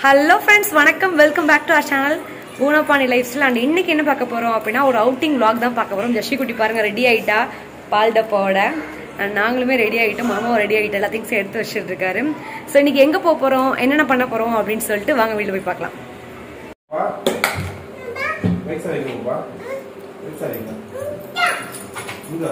hello friends வணக்கம் welcome back to our channel பூனப்பாணி lifestyle and இன்னைக்கு என்ன பார்க்க போறோம் அப்படின்னா ஒரு அவுட்டிங் vlog தான் பார்க்க போறோம் ஜஷி குட்டி பாருங்க ரெடி ஆயிட்டா பால் டப்பாவோட அண்ட் நாங்களுமே ரெடி ஆகிட்டோம் மாமாவும் ரெடி ஆகிட்டு எல்லா திங்ஸும் எடுத்து வச்சுட்டு இருக்காரு ஸோ இன்னைக்கு எங்கே போக போகிறோம் என்னென்ன பண்ண போகிறோம் அப்படின்னு சொல்லிட்டு வாங்க வீட்டில் போய் பார்க்கலாம் வா வைக்ஸா வைக்கணும் வா வைக்ஸா வைங்க இங்க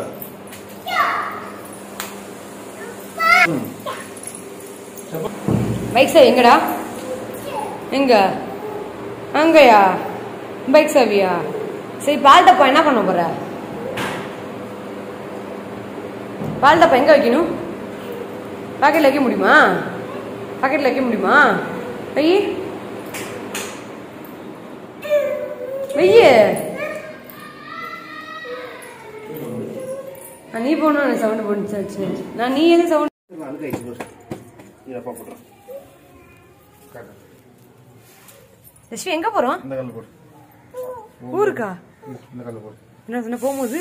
ம் சப்பா பைக் சாவி எங்கடா எங்க அங்கயா பைக் சாவியா சரி பால் டப்பா என்ன பண்ண போற பால் டப்பா எங்க வைக்கணும் பாக்கெட்ல வைக்க முடியுமா பாக்கெட்ல வைக்க முடியுமா வை வெய்ய நீ போனா சவுண்ட் போட்டு சரி சரி நான் நீ எது சவுண்ட் நான் அதுக்கு ஐச்சு போடு நீ அப்பா போட்டுறேன் காட்டு லட்சுமி எங்க போறோம் இந்த கல்ல போடு ஊருக்கா ம், இந்த கல்ல போடு என்ன சொன்ன போகும்போது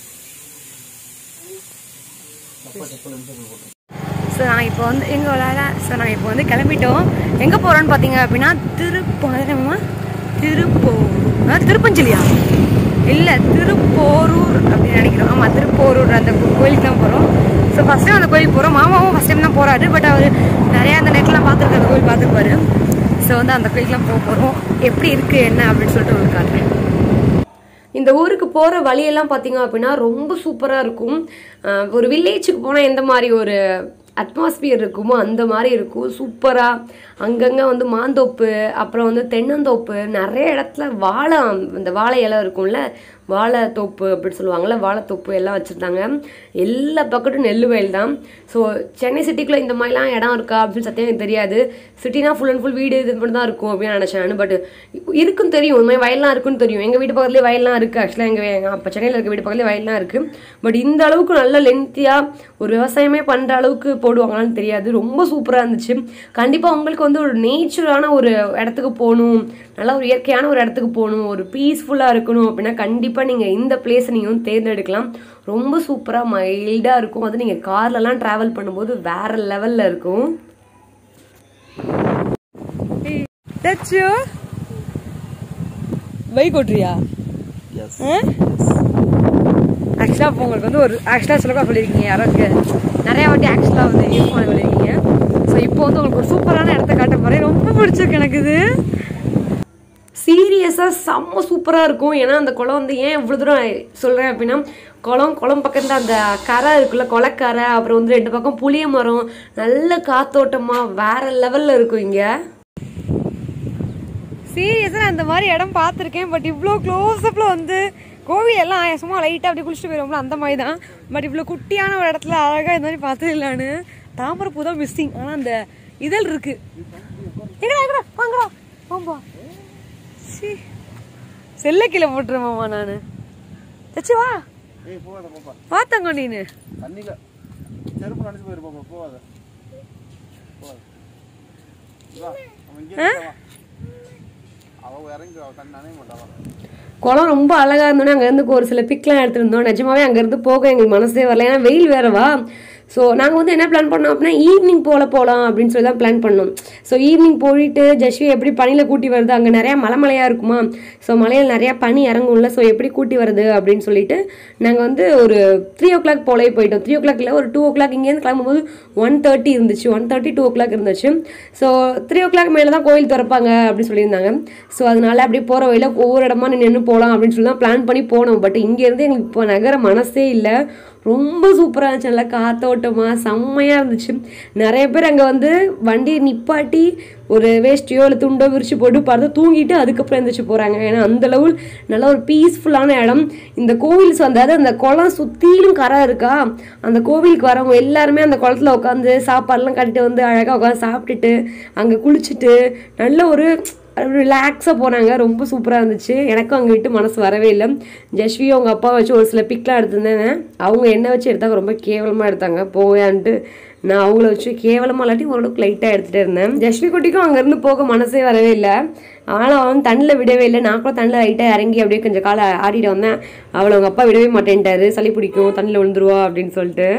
அப்பா செப்பல் நிமிஷம் போட்டு ஸோ நாங்கள் இப்போ வந்து எங்கள் விளையாட ஸோ நாங்கள் இப்போ வந்து கிளம்பிட்டோம் எங்கே போகிறோன்னு பார்த்தீங்க அப்படின்னா திருப்பமா திருப்போரூர் ஆ திருப்பஞ்சலியா இல்லை திருப்போரூர் அப்படின்னு நினைக்கிறோம் ஆமாம் திருப்போரூர் அந்த கோ- கோயிலுக்கு தான் போகிறோம் ஸோ ஃபஸ்ட் டைம் அந்த கோயிலுக்கு போகிறோம் மாமாவும் ஃபஸ்ட் டைம் தான் போகிறாரு பட் அவர் நிறையா அந்த நெட்லாம் பார்த்துருக்காரு அந்த கோயில் பார்த்துருப்பாரு ஸோ வந்து அந்த கோயிலுக்குலாம் போக போகிறோம் எப்படி இருக்குது என்ன அப்படின்னு சொல்லிட்டு உங்களுக்கு காட்டுறேன் இந்த ஊருக்கு போகிற வழியெல்லாம் பார்த்தீங்க அப்படின்னா ரொம்ப சூப்பராக இருக்கும் அஹ் ஒரு வில்லேஜுக்கு போனால் எந்த மாதிரி ஒரு அட்மாஸ்பியர் இருக்குமோ அந்த மாதிரி இருக்கும் சூப்பராக அங்கங்கே வந்து மாந்தோப்பு அப்புறம் வந்து தென்னந்தோப்பு நிறைய இடத்துல வாழை இந்த வாழை இலை இருக்கும்ல வாழைத்தோப்பு அப்படின்னு சொல்லுவாங்கள்ல வாழைத்தோப்பு எல்லாம் வச்சுருந்தாங்க எல்லா பக்கத்தும் நெல் வயல் தான் ஸோ சென்னை சிட்டிக்குள்ளே இந்த மாதிரிலாம் இடம் இருக்கா அப்படின்னு சத்தியம் எனக்கு தெரியாது சிட்டினா ஃபுல் அண்ட் ஃபுல் வீடு இது மட்டும் தான் இருக்கும் அப்படின்னு நினச்சேன் பட் இருக்குன்னு தெரியும் இந்த மாதிரி வயல்லாம் இருக்குன்னு தெரியும் எங்கள் வீட்டு பக்கத்துலேயே வயல்லாம் இருக்குது ஆக்சுவலாக எங்கள் எங்கள் அப்போ சென்னையில் இருக்க வீட்டு பக்கத்துலேயே வயல்லாம் இருக்குது பட் இந்த அளவுக்கு நல்ல லென்த்தியாக ஒரு விவசாயமே பண்ணுற அளவுக்கு போடுவாங்களான்னு தெரியாது ரொம்ப சூப்பராக இருந்துச்சு கண்டிப்பாக உங்களுக்கு வந்து ஒரு நேச்சுரான ஒரு இடத்துக்கு போகணும் நல்ல ஒரு இயற்கையான ஒரு இடத்துக்கு போகணும் ஒரு பீஸ்ஃபுல்லாக இருக்கணும் அப்படின்னா கண்டிப்பாக நீங்கள் இந்த பிளேஸை நீங்கள் வந்து தேர்ந்தெடுக்கலாம் ரொம்ப சூப்பராக மைல்டாக இருக்கும் அது நீங்கள் கார்லலாம் ட்ராவல் பண்ணும்போது வேற லெவலில் இருக்கும் தச்சு பைக் ஓட்டுறியா எஸ் ஆக்சுவலாக இப்போ உங்களுக்கு வந்து ஒரு ஆக்சுவலாக சொல்லக்கூட சொல்லியிருக்கீங்க யாரோக்கு நிறையா வாட்டி ஆக்சுவலாக வந்து யூஸ் பண்ண சொல்லியிருக்கீங்க ஸோ இப்போ வந்து உங்களுக்கு ஒரு சூப்பரான இடத்த காட்ட போகிறேன் ரொம்ப பிடிச்சிருக்கு எனக்கு இது சீரியஸாக செம்ம சூப்பராக இருக்கும் ஏன்னா அந்த குளம் வந்து ஏன் இவ்வளோ தூரம் சொல்கிறேன் அப்படின்னா குளம் குளம் பக்கத்தில் அந்த கரை இருக்குல்ல குளக்கரை அப்புறம் வந்து ரெண்டு பக்கம் புளிய மரம் நல்ல காத்தோட்டமாக வேற லெவலில் இருக்கும் இங்கே சீரியஸாக நான் இந்த மாதிரி இடம் பார்த்துருக்கேன் பட் இவ்வளோ க்ளோஸ்அப்பில் வந்து கோவில் எல்லாம் சும்மா லைட்டாக அப்படி குளிச்சுட்டு போயிடுவோம்ல அந்த மாதிரி தான் பட் இவ்வளோ குட்டியான ஒரு இடத்துல அழகாக இந்த மாதிரி பார்த்தது இல்லைன்னு தாமரைப்பூ தான் மிஸ்ஸிங் ஆனால் அந்த இதழ் இருக்கு எங்கடா எங்கடா வாங்கடா வாம்பா சீ செல்ல கீழே போட்டுருமாமா நான் தச்சு வா ஏய் போகாத பாப்பா பார்த்தங்க நீனு தண்ணில செருப்பு நினைச்சு போயிரு பாப்பா போகாத போகாத வா அவன் இங்கே வா அவ இறங்கி அவ கண் நனைய மாட்டாவா குளம் ரொம்ப அழகா இருந்தோன்னே அங்கேருந்து ஒரு சில பிக்லாம் எடுத்துருந்தோம் நிஜமாவே அங்கேருந்து போக எங்களுக்கு மனசே வரல ஏன்னா வெயில் வேறவா ஸோ நாங்கள் வந்து என்ன பிளான் பண்ணோம் அப்படின்னா ஈவினிங் போல போகலாம் அப்படின்னு சொல்லி தான் பிளான் பண்ணோம் ஸோ ஈவினிங் போயிட்டு ஜஸ்வி எப்படி பனியில் கூட்டி வருது அங்கே நிறையா மலை மலையாக இருக்குமா ஸோ மலையில் நிறையா பனி இறங்கும்ல ஸோ எப்படி கூட்டி வருது அப்படின்னு சொல்லிட்டு நாங்கள் வந்து ஒரு த்ரீ ஓ கிளாக் போலே போயிட்டோம் த்ரீ ஓ கிளாக் இல்லை ஒரு டூ ஓ கிளாக் இங்கேருந்து கிளம்பும்போது ஒன் தேர்ட்டி இருந்துச்சு one thirty two o'clock இருந்துச்சு ஸோ த்ரீ ஓ கிளாக் மேலே தான் கோயில் திறப்பாங்க அப்படின்னு சொல்லியிருந்தாங்க ஸோ அதனால அப்படியே போகிற வழியில் ஒவ்வொரு இடமா நின்று போகலாம் அப்படின்னு சொல்லி தான் பிளான் பண்ணி போனோம் பட் இங்கேருந்து எங்களுக்கு இப்போ நகர மனசே இல்லை ரொம்ப சூப்பராக இருந்துச்சு நல்லா காத்தோட்டமாக செம்மையாக இருந்துச்சு நிறைய பேர் அங்கே வந்து வண்டியை நிப்பாட்டி ஒரு வேஷ்டியோ இல்லை துண்டோ விரிச்சு போட்டு பார்த்து தூங்கிட்டு அதுக்கப்புறம் எழுந்திரிச்சு போகிறாங்க ஏன்னா அந்த அளவு நல்ல ஒரு பீஸ்ஃபுல்லான இடம் இந்த கோவில் அதாவது அந்த குளம் சுற்றிலும் கரை இருக்கா அந்த கோவிலுக்கு வரவங்க எல்லாருமே அந்த குளத்துல உட்காந்து சாப்பாடுலாம் கட்டிட்டு வந்து அழகாக உட்காந்து சாப்பிட்டுட்டு அங்கே குளிச்சுட்டு நல்ல ஒரு ரிலாக்ஸாக போனாங்க ரொம்ப சூப்பராக இருந்துச்சு எனக்கும் அங்கே விட்டு மனசு வரவே இல்லை ஜஸ்வியும் அவங்க அப்பா வச்சு ஒரு சில பிக்லாம் எடுத்திருந்தேன் அவங்க என்ன வச்சு எடுத்தாங்க ரொம்ப கேவலமாக எடுத்தாங்க போயான்ட்டு நான் அவங்கள வச்சு கேவலமாக இல்லாட்டி ஓரளவுக்கு லைட்டாக எடுத்துகிட்டே இருந்தேன் ஜஸ்வி குட்டிக்கும் அங்கேருந்து போக மனசே வரவே இல்லை ஆனால் அவன் தண்ணில் விடவே இல்லை நான் கூட தண்ணியில் லைட்டாக இறங்கி அப்படியே கொஞ்சம் காலை ஆடிட்டு வந்தேன் அவளை அவங்க அப்பா விடவே மாட்டேன்ட்டாரு சளி பிடிக்கும் தண்ணியில் விழுந்துருவா அப்படின்னு சொல்லிட்டு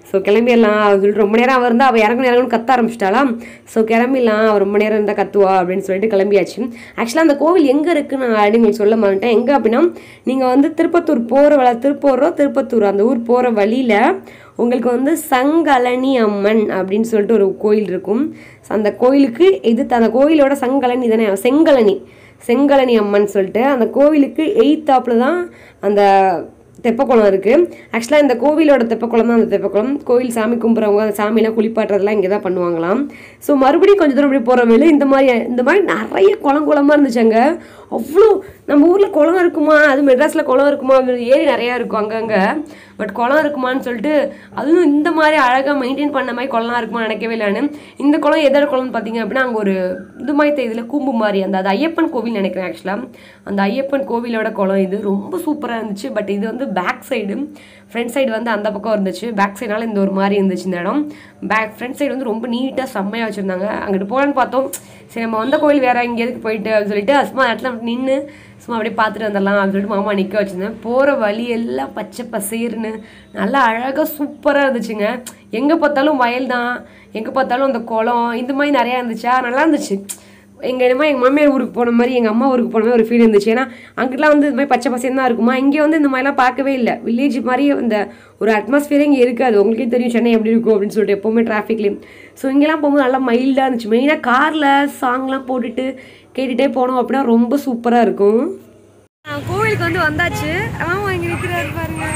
ஸோ கிளம்பிடலாம் அப்படின்னு சொல்லிட்டு ரொம்ப நேரம் அவள் இருந்தால் அவள் இறங்கணும் இறங்கணும் கத்த ஆரம்பிச்சிட்டாலாம் ஸோ கிளம்பிடலாம் அவள் ரொம்ப நேரம் இருந்தால் கத்துவா அப்படின்னு சொல்லிட்டு கிளம்பியாச்சு ஆக்சுவலாக அந்த கோவில் எங்கே இருக்குன்னு நான் அப்படின்னு உங்களுக்கு சொல்ல மாட்டேன் எங்கே அப்படின்னா நீங்கள் வந்து திருப்பத்தூர் போகிற வழி திருப்பூரோ திருப்பத்தூர் அந்த ஊர் போகிற வழியில் உங்களுக்கு வந்து சங்கலனி அம்மன் அப்படின்னு சொல்லிட்டு ஒரு கோயில் இருக்கும் அந்த கோயிலுக்கு இது அந்த கோயிலோட சங்கலனி தானே செங்கலனி செங்கலனி அம்மன் சொல்லிட்டு அந்த கோவிலுக்கு எயித்தாப்பில் தான் அந்த தெப்பக்குளம் இருக்குது ஆக்சுவலாக இந்த கோவிலோட தெப்பக்குளம் தான் அந்த தெப்பக்குளம் கோவில் சாமி கும்பிட்றவங்க அந்த சாமியெல்லாம் குளிப்பாட்டுறதெல்லாம் இங்கே தான் பண்ணுவாங்களாம் ஸோ மறுபடியும் கொஞ்சம் தூரம் இப்படி போகிற வேலை இந்த மாதிரி இந்த மாதிரி நிறைய குளம் குளமாக இருந்துச்சு அங்கே அவ்வளோ நம்ம ஊரில் குளம் இருக்குமா அது மெட்ராஸில் குளம் இருக்குமா ஏரி நிறையா இருக்கும் அங்கங்கே பட் குளம் இருக்குமான்னு சொல்லிட்டு அதுவும் இந்த மாதிரி அழகாக மெயின்டைன் பண்ண மாதிரி குளம்லாம் இருக்குமா நினைக்கவே இல்லைன்னு இந்த குளம் எதோட குளம்னு பார்த்தீங்க அப்படின்னா அங்கே ஒரு இது மாதிரி தெரியுதுல கூம்பு மாதிரி அந்த அது ஐயப்பன் கோவில் நினைக்கிறேன் ஆக்சுவலாக அந்த ஐயப்பன் கோவிலோட குளம் இது ரொம்ப சூப்பராக இருந்துச்சு பட் இது வந்து பேக் சைடு ஃப்ரண்ட் சைடு வந்து அந்த பக்கம் இருந்துச்சு பேக் சைடால இந்த ஒரு மாதிரி இருந்துச்சு இந்த இடம் பேக் ஃப்ரண்ட் சைடு வந்து ரொம்ப நீட்டாக செம்மையாக வச்சுருந்தாங்க அங்கிட்டு போகலான்னு பார்த்தோம் சரி நம்ம வந்த கோயில் வேற இங்கே எதுக்கு போயிட்டு அப்படின்னு சொல்லிட்டு சும்மா இடத்துல நின்று சும்மா அப்படியே பார்த்துட்டு வந்துடலாம் அப்படின்னு சொல்லிட்டு மாமா நிற்க வச்சுருந்தேன் போகிற வழி எல்லாம் பச்சை பசேர்னு நல்லா அழகாக சூப்பராக இருந்துச்சுங்க எங்கே பார்த்தாலும் வயல் தான் எங்கே பார்த்தாலும் அந்த குளம் இந்த மாதிரி நிறையா இருந்துச்சா நல்லா இருந்துச்சு எங்கள் என்னமோ எங்கள் மாமியார் ஊருக்கு போன மாதிரி எங்கள் அம்மா ஊருக்கு போன மாதிரி ஒரு ஃபீல் இருந்துச்சு ஏன்னா அங்கிட்டலாம் வந்து இந்த மாதிரி பச்சை பசேன்னு தான் இருக்குமா இங்கே வந்து இந்த மாதிரிலாம் பார்க்கவே இல்லை வில்லேஜ் மாதிரி இந்த ஒரு அட்மாஸ்பியரே இங்கே இருக்காது உங்களுக்கே தெரியும் சென்னை எப்படி இருக்கும் அப்படின்னு சொல்லிட்டு எப்போவுமே டிராஃபிக்லேயும் ஸோ இங்கெல்லாம் போகும்போது நல்லா மைல்டாக இருந்துச்சு மெயினாக காரில் சாங்லாம் போட்டுட்டு கேட்டுகிட்டே போனோம் அப்படின்னா ரொம்ப சூப்பராக இருக்கும் கோவிலுக்கு வந்து வந்தாச்சு ஆமாம் இங்கே நிற்கிறாரு பாருங்க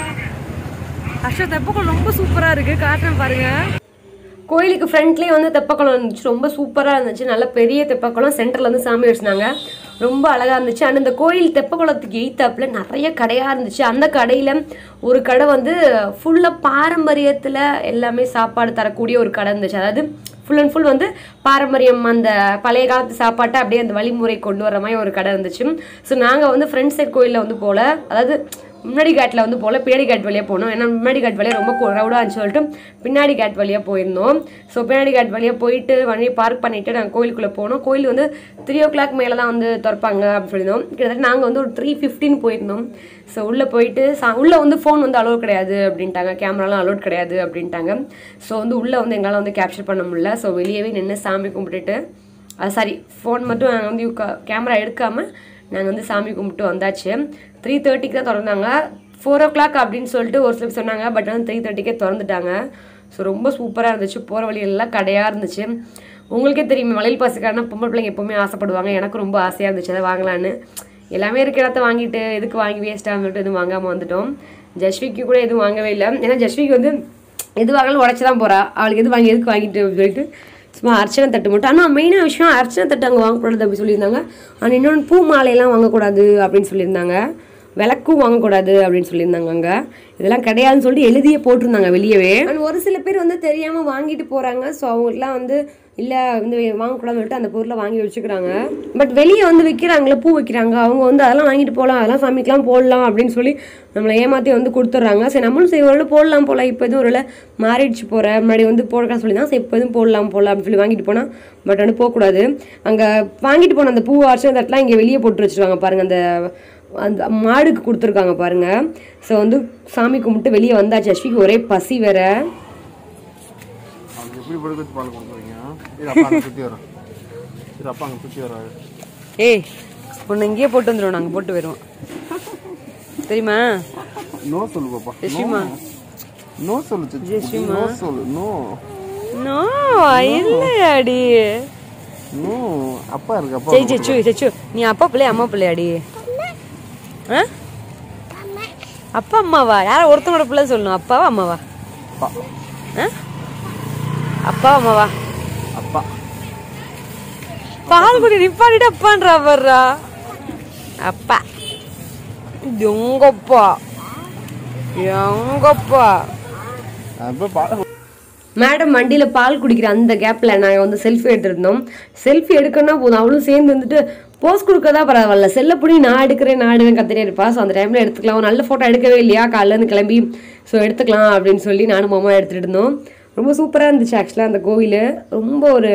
ஆக்சுவலாக தெப்பக்குளம் ரொம்ப சூப்பராக இருக்குது காட்டுறேன் பாருங்கள் கோயிலுக்கு ஃப்ரண்ட்லேயே வந்து தெப்பக்குளம் இருந்துச்சு ரொம்ப சூப்பராக இருந்துச்சு நல்ல பெரிய தெப்பக்குளம் சென்டரில் வந்து சாமி வச்சுருந்தாங்க ரொம்ப அழகாக இருந்துச்சு அண்ட் இந்த கோயில் தெப்பக்குளத்துக்கு எய்த்தாப்பில் நிறைய கடையாக இருந்துச்சு அந்த கடையில் ஒரு கடை வந்து ஃபுல்லாக பாரம்பரியத்தில் எல்லாமே சாப்பாடு தரக்கூடிய ஒரு கடை இருந்துச்சு அதாவது ஃபுல் அண்ட் ஃபுல் வந்து பாரம்பரியம் அந்த பழைய காலத்து சாப்பாட்டை அப்படியே அந்த வழிமுறை கொண்டு வர மாதிரி ஒரு கடை இருந்துச்சு ஸோ நாங்கள் வந்து ஃப்ரண்ட் சைட் கோயிலில் வந்து போல அதாவது முன்னாடி கேட்டில் வந்து போல பின்னாடி கேட் வழியாக போனோம் ஏன்னா முன்னாடி கேட் வழியாக ரொம்ப க்ரௌடாக இருந்துச்சு சொல்லிட்டு பின்னாடி கேட் வழியாக போயிருந்தோம் ஸோ பின்னாடி கேட் வழியாக போயிட்டு வண்டியை பார்க் பண்ணிவிட்டு நாங்கள் கோயிலுக்குள்ளே போனோம் கோயில் வந்து த்ரீ ஓ கிளாக் மேலே தான் வந்து திறப்பாங்க அப்படின்னு சொல்லியிருந்தோம் கிட்டத்தட்ட நாங்கள் வந்து ஒரு த்ரீ ஃபிஃப்டின் போயிருந்தோம் ஸோ உள்ளே போயிட்டு சா உள்ளே வந்து ஃபோன் வந்து அலோட் கிடையாது அப்படின்ட்டாங்க கேமராலாம் அலோட் கிடையாது அப்படின்ட்டாங்க ஸோ வந்து உள்ளே வந்து எங்களால் வந்து கேப்சர் பண்ண முடியல ஸோ வெளியவே நின்று சாமி கும்பிட்டுட்டு அது சாரி ஃபோன் மட்டும் நாங்கள் வந்து கேமரா எடுக்காமல் நாங்கள் வந்து சாமி கும்பிட்டு வந்தாச்சு த்ரீ தேர்ட்டிக்கு தான் திறந்தாங்க ஃபோர் ஓ கிளாக் அப்படின்னு சொல்லிட்டு ஒரு சிலர் சொன்னாங்க பட் வந்து த்ரீ தேர்ட்டிக்கே திறந்துட்டாங்க ஸோ ரொம்ப சூப்பராக இருந்துச்சு போகிற வழியெல்லாம் கடையாக இருந்துச்சு உங்களுக்கே தெரியுமே மலையில் பாசுக்காரனா பொம்பளை பிள்ளைங்க எப்போவுமே ஆசைப்படுவாங்க எனக்கு ரொம்ப ஆசையாக இருந்துச்சு அதை வாங்கலான்னு எல்லாமே இருக்க இடத்த வாங்கிட்டு எதுக்கு வாங்கி வேஸ்ட்டாக சொல்லிட்டு எதுவும் வாங்காமல் வந்துட்டோம் ஜஸ்விக்கு கூட எதுவும் வாங்கவே இல்லை ஏன்னா ஜஸ்விக்கு வந்து எது வாங்கலாம் உடச்சி தான் போகிறா அவளுக்கு எது வாங்கி எதுக்கு வாங்கிட்டு சொல்லிட்டு சும்மா அர்ச்சனை தட்டு மட்டும் ஆனால் மெயினான விஷயம் அர்ச்சனை தட்டு அங்கே வாங்கக்கூடாது அப்படி சொல்லியிருந்தாங்க ஆனால் இன்னொன்று பூ மாலையெல்லாம் வாங்கக்கூடாது அப்படின்னு சொல்லியிருந்தாங்க விளக்கும் வாங்கக்கூடாது அப்படின்னு சொல்லியிருந்தாங்க அங்கே இதெல்லாம் கிடையாதுன்னு சொல்லிட்டு எழுதியே போட்டிருந்தாங்க வெளியவே அண்ட் ஒரு சில பேர் வந்து தெரியாமல் வாங்கிட்டு போகிறாங்க ஸோ அவங்களுக்குலாம் வந்து இல்லை வந்து வாங்கக்கூடாதுன்னு சொல்லிட்டு அந்த பொருளை வாங்கி வச்சுக்கிறாங்க பட் வெளியே வந்து விற்கிறாங்களே பூ வைக்கிறாங்க அவங்க வந்து அதெல்லாம் வாங்கிட்டு போகலாம் அதெல்லாம் சாமிக்கெலாம் போடலாம் அப்படின்னு சொல்லி நம்மளை ஏமாற்றி வந்து கொடுத்துட்றாங்க சரி நம்மளும் சரி ஒரு போடலாம் போல இப்போ எதுவும் ஒரு மேரேஜ் போகிற முன்னாடி வந்து போடலாம் சொல்லி தான் சரி இப்போ எதுவும் போடலாம் போகலாம் அப்படின்னு சொல்லி வாங்கிட்டு போனால் பட் வந்து போகக்கூடாது அங்கே வாங்கிட்டு போன அந்த பூ அர்ச்சனை தட்டெலாம் இங்கே வெளியே போட்டு வச்சுருவாங்க பாருங்கள் அந்த அந்த மாடுக்கு கொடுத்துருக்காங்க பாருங்க ஸோ வந்து சாமி கும்பிட்டு வெளியே வந்தாச்சு அஸ்விக்கு ஒரே பசி வேற அவனுக்கு எப்படி படுக்க வச்சு பால் கொடுக்குறீங்க இது அப்பா அங்கே சுற்றி வரோம் இது அப்பா அங்கே சுற்றி வராது ஏய் ஒன்று இங்கேயே போட்டு வந்துடுவோம் நாங்கள் போட்டு வருவோம் தெரியுமா நோ சொல்லு பாப்பா ஜெஸ்விமா நோ சொல்லு சித்தி நோ சொல்லு நோ நோ இல்லையாடி நோ அப்பா இருக்கு அப்பா ஜெய் ஜெச்சு ஜெச்சு நீ அப்பா பிள்ளைய அம்மா பிள்ளையாடி ஆ அப்பா அம்மாவா யாரோ ஒருத்தனோட பிள்ளை சொல்லணும் அப்பாவா அம்மாவா அப்பா ஆ அப்பா அம்மாவா அப்பா பால் குடி நிப்பாடிட்டு அப்பான்றா வர்றா அப்பா எங்கப்பா எங்கப்பா அப்போ பால் மேடம் வண்டியில் பால் குடிக்கிற அந்த கேப்பில் நாங்கள் வந்து செல்ஃபி எடுத்திருந்தோம் செல்ஃபி எடுக்கணும்னா போதும் அவளும் சேர்ந்து வந்துட்டு போஸ் கொடுக்கறதா பரவாயில்ல செல்ல பிடி நான் எடுக்கிறேன் நான் எடுக்கிறேன் கத்திட்டே இருப்பா ஸோ அந்த டைமில் எடுத்துக்கலாம் ஒரு நல்ல ஃபோட்டோ எடுக்கவே இல்லையா காலையிலேருந்து கிளம்பி ஸோ எடுத்துக்கலாம் அப்படின்னு சொல்லி நானும் மாமா எடுத்துகிட்டு இருந்தோம் ரொம்ப சூப்பராக இருந்துச்சு ஆக்சுவலாக அந்த கோவில் ரொம்ப ஒரு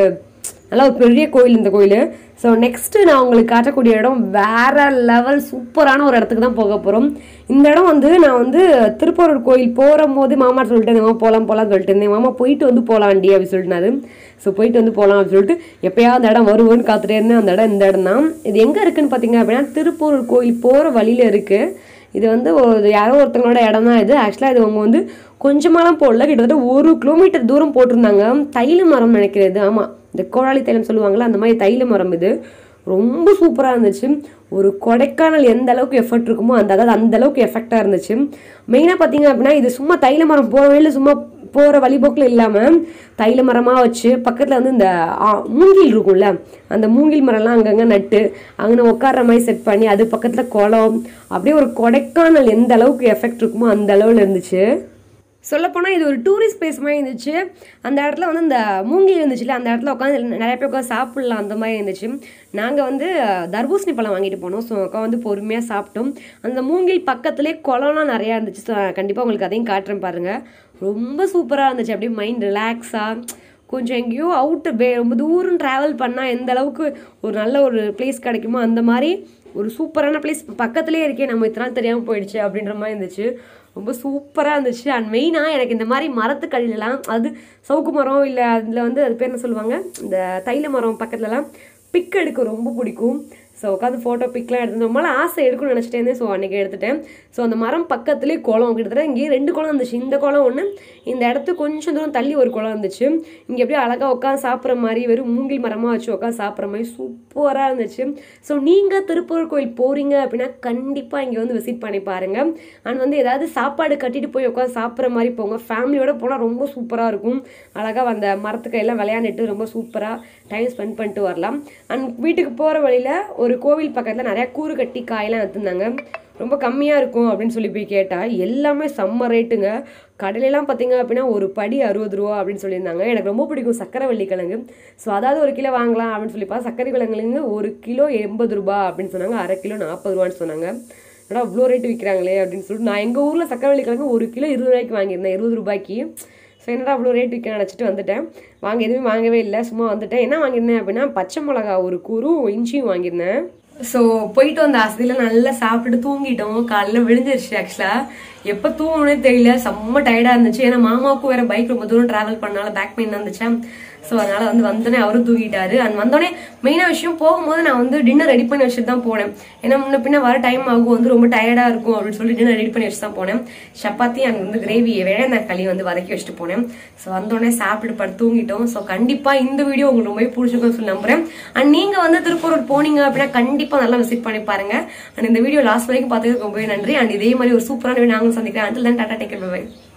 நல்லா ஒரு பெரிய கோயில் இந்த கோயில் ஸோ நெக்ஸ்ட் நான் உங்களுக்கு காட்டக்கூடிய இடம் வேற லெவல் சூப்பரான ஒரு இடத்துக்கு தான் போக போகிறோம் இந்த இடம் வந்து நான் வந்து திருப்பூர் கோயில் போகிற போது மாமா சொல்லிட்டு இந்த மாமா போகலாம் போகலாம் சொல்லிட்டு இருந்தேன் மாமா போயிட்டு வந்து போகலாண்டி அப்படின்னு சொல்லிட்டுனாரு ஸோ போயிட்டு வந்து போகலாம் அப்படின்னு சொல்லிட்டு எப்பயாவது அந்த இடம் வருவோன்னு காத்துட்டே இருந்தேன் அந்த இடம் இந்த இடம் தான் இது எங்கே இருக்குன்னு பார்த்தீங்க அப்படின்னா திருப்பூர் கோயில் போகிற வழியில் இருக்குது இது வந்து ஒரு யாரோ ஒருத்தங்களோட இடம் தான் இது ஆக்சுவலாக இது அவங்க வந்து கொஞ்சமாலாம் போடல கிட்டத்தட்ட ஒரு கிலோமீட்டர் தூரம் போட்டிருந்தாங்க தைல மரம் நினைக்கிறது ஆமாம் இந்த கோடாளி தைலம் சொல்லுவாங்கள்ல அந்த மாதிரி தைல மரம் இது ரொம்ப சூப்பராக இருந்துச்சு ஒரு கொடைக்கானல் எந்த அளவுக்கு எஃபர்ட் இருக்குமோ அந்த அதாவது அந்த அளவுக்கு எஃபெக்டாக இருந்துச்சு மெயினாக பார்த்தீங்க அப்படின்னா இது சும்மா தைல மரம் போகிற வழியில் சும்மா போகிற வழிபோக்கில் இல்லாமல் தைல மரமாக வச்சு பக்கத்தில் வந்து இந்த ஆ, மூங்கில் இருக்கும்ல அந்த மூங்கில் மரம்லாம் அங்கங்கே நட்டு அங்கே உட்கார்ற மாதிரி செட் பண்ணி அது பக்கத்தில் குளம் அப்படியே ஒரு கொடைக்கானல் எந்த அளவுக்கு எஃபெக்ட் இருக்குமோ அந்த அளவில் இருந்துச்சு சொல்லப்போனால் இது ஒரு டூரிஸ்ட் பிளேஸ் மாதிரி இருந்துச்சு அந்த இடத்துல வந்து இந்த மூங்கில் இருந்துச்சுல அந்த இடத்துல உட்காந்து நிறைய பேர் உட்காந்து சாப்பிடலாம் அந்த மாதிரி இருந்துச்சு நாங்கள் வந்து அஹ், தர்பூசணி பழம் வாங்கிட்டு போனோம் ஸோ உட்காந்து வந்து பொறுமையாக சாப்பிட்டோம் அந்த மூங்கில் பக்கத்துலேயே குளம்லாம் நிறையா இருந்துச்சு ஸோ கண்டிப்பாக உங்களுக்கு அதையும் காட்டுறேன் பாருங்கள் ரொம்ப சூப்பராக இருந்துச்சு அப்படியே மைண்ட் ரிலாக்ஸாக கொஞ்சம் எங்கேயோ அவுட்டு வே ரொம்ப தூரம் ட்ராவல் பண்ணால் எந்த அளவுக்கு ஒரு நல்ல ஒரு பிளேஸ் கிடைக்குமோ அந்த மாதிரி ஒரு சூப்பரான பிளேஸ் பக்கத்துலேயே இருக்கே நம்ம இத்தனை நாள் தெரியாமல் போயிடுச்சு அப்படின்ற மாதிரி இருந்துச்சு ரொம்ப சூப்பராக இருந்துச்சு அண்ட் மெயினாக எனக்கு இந்த மாதிரி மரத்துக்கடியிலலாம் அது சவுக்கு மரம் இல்லை அதில் வந்து அது பேர் என்ன சொல்லுவாங்க இந்த தைல மரம் பக்கத்துலலாம் பிக் எடுக்க ரொம்ப பிடிக்கும் ஸோ உட்காந்து ஃபோட்டோ பிக்லாம் எடுத்து ரொம்ப நாள் ஆசை எடுக்கணும்னு நினச்சிட்டே இருந்தேன் ஸோ அன்றைக்கி எடுத்துட்டேன் ஸோ அந்த மரம் பக்கத்துலேயே குளம் கிட்டத்தட்ட இங்கேயே ரெண்டு குளம் இருந்துச்சு இந்த குளம் ஒன்று இந்த இடத்து கொஞ்சம் தூரம் தள்ளி ஒரு குளம் இருந்துச்சு இங்கே அப்படியே அழகாக உட்காந்து சாப்பிட்ற மாதிரி வெறும் மூங்கில் மரமாக வச்சு உட்காந்து சாப்பிட்ற மாதிரி சூப்பராக இருந்துச்சு ஸோ நீங்கள் திருப்பூர் கோயில் போகிறீங்க அப்படின்னா கண்டிப்பாக இங்கே வந்து விசிட் பண்ணி பாருங்கள் அண்ட் வந்து ஏதாவது சாப்பாடு கட்டிட்டு போய் உட்காந்து சாப்பிட்ற மாதிரி போங்க ஃபேமிலியோட போனால் ரொம்ப சூப்பராக இருக்கும் அழகாக அந்த மரத்துக்கு எல்லாம் விளையாண்டுட்டு ரொம்ப சூப்பராக டைம் ஸ்பெண்ட் பண்ணிட்டு வரலாம் அண்ட் வீட்டுக்கு போகிற வழியில் ஒரு கோவில் பக்கத்தில் நிறையா கூறு கட்டி காயெல்லாம் எடுத்துருந்தாங்க ரொம்ப கம்மியாக இருக்கும் அப்படின்னு சொல்லி போய் கேட்டால் எல்லாமே செம்ம ரேட்டுங்க கடையிலலாம் பார்த்தீங்க அப்படின்னா ஒரு படி அறுபது ரூபா அப்படின்னு சொல்லியிருந்தாங்க எனக்கு ரொம்ப பிடிக்கும் சக்கரை கிழங்கு ஸோ அதாவது ஒரு கிலோ வாங்கலாம் அப்படின்னு சொல்லி பார்த்தா சக்கரை கிழங்குலேருந்து ஒரு கிலோ எண்பது ரூபா அப்படின்னு சொன்னாங்க அரை கிலோ நாற்பது ரூபான்னு சொன்னாங்க என்னடா அவ்வளோ ரேட்டு விற்கிறாங்களே அப்படின்னு சொல்லிட்டு நான் எங்கள் ஊரில் சக்கரை கிழங்கு ஒரு கிலோ இருபது ரூபாய்க்கு வாங்கியிருந்தேன் இருபது ரூபாய்க்கு ஸோ என்னடா அவ்வளோ ரேட் விற்க நினச்சிட்டு வந்துட்டேன் வாங்க எதுவுமே வாங்கவே இல்லை சும்மா வந்துட்டேன் என்ன வாங்கியிருந்தேன் அப்படின்னா பச்சை மிளகா ஒரு கூறும் இஞ்சியும் வாங்கியிருந்தேன் ஸோ போயிட்டு வந்த ஆசையில் நல்லா சாப்பிட்டுட்டு தூங்கிட்டோம் காலைல விழுந்துருச்சு ஆக்சுவலாக எப்போ தூங்கணும்னே தெரியல செம்ம டயர்டாக இருந்துச்சு ஏன்னா மாமாவுக்கும் வேற பைக் ரொம்ப தூரம் ட்ராவல் பண்ணனால பேக் பெயின் இருந்துச்சா ஸோ அதனால வந்து வந்தோடனே அவரும் தூங்கிட்டாரு அண்ட் வந்தோடனே மெயினாக விஷயம் போகும்போது நான் வந்து டின்னர் ரெடி பண்ணி வச்சுட்டு தான் போனேன் ஏன்னா முன்ன பின்ன வர டைம் ஆகும் வந்து ரொம்ப டயர்டாக இருக்கும் அப்படின்னு சொல்லி டின்னர் ரெடி பண்ணி வச்சு தான் போனேன் சப்பாத்தி அங்கே வந்து கிரேவி வேழந்தாய் களி வந்து வதக்கி வச்சுட்டு போனேன் ஸோ வந்தோடனே சாப்பிட்டு படுத்து தூங்கிட்டோம் ஸோ கண்டிப்பாக இந்த வீடியோ உங்களுக்கு ரொம்பவே பிடிச்சிருக்கும்னு சொல்லி நம்புறேன் அண்ட் நீங்கள் வந்து திருப்பூர் போனீங்க அப்படின்னா கண்டிப்பாக நல்லா விசிட் பண்ணி பாருங்க அண்ட் இந்த வீடியோ லாஸ்ட் வரைக்கும் பார்த்ததுக்கு ரொம்பவே நன்றி அண்ட் இதே மாதிரி ஒரு சூப்பரான வீடியோ நாங்களும் சந்திக்கிறேன் அண்டில் தான் டாடா டேக் பை